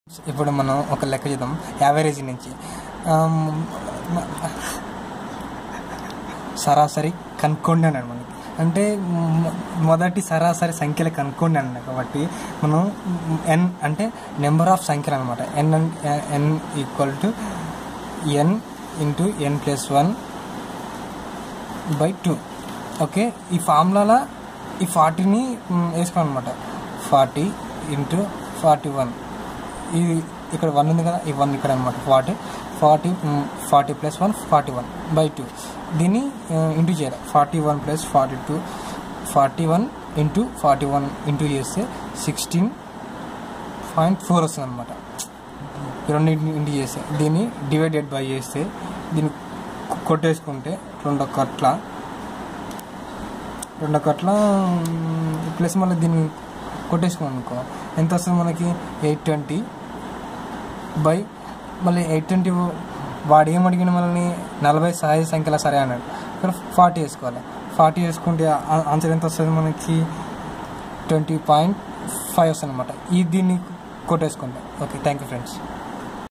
ఇప్పుడు మనం ఒక లెక్క చేద్దాం యావరేజ్ నుంచి ఆమ్, మ- సరాసరి కనుక్కోండి అన్నాడు మనకి అంటే మొ- మొదటి సరాసరి సంఖ్యలు కనుక్కోండి అన్నాడు కాబట్టి మనం ఎన్ అంటే నెంబర్ ఆఫ్ సంఖ్యలు అనమాట N N equal to N into N plus one by two okay ఈ ఫార్ములాలో ఈ ఫార్టీని వేసుకోవాలన్నమాట ఫార్టీ ఇంటూ ఫార్టీ వన్ ఇది ఇక్కడ వన్ ఉంది కదా ఈ వన్ ఇక్కడ అనమాట forty forty forty plus one forty one by two దీన్ని ఇంటూ చేయాలి forty one plus forty two forty one into forty one into చేస్తే సిక్స్టీన్ పాయింట్ ఫోర్ వస్తుంది అనమాట రెండు ఇంటూ చేస్తే దీన్ని డివైడెడ్ బై చేస్తే దీన్ని కొ- కొట్టేసుకుంటే రెండు కట్ల రెండు కట్ల ప్లస్ మళ్ళీ దీన్ని కొట్టేసుకున్నాం అనుకో ఎంత వస్తుంది మనకి ఎయిట్ ట్వంటీ బై మళ్ళీ ఎయిట్ ట్వంటీ వాడు ఏం అడిగిన మనల్ని నలభై సహజ సంఖ్యల సరే అన్నాడు ఇక్కడ ఫార్టీ వేసుకోవాలి ఫార్టీ వేసుకుంటే ఆ- ఆన్సర్ ఎంత వస్తుంది మనకి ట్వంటీ పాయింట్ ఫైవ్ వస్తుంది అనమాట ఈ దీన్ని కొట్టేసుకుంటాం ఓకే థ్యాంక్ యూ ఫ్రెండ్స్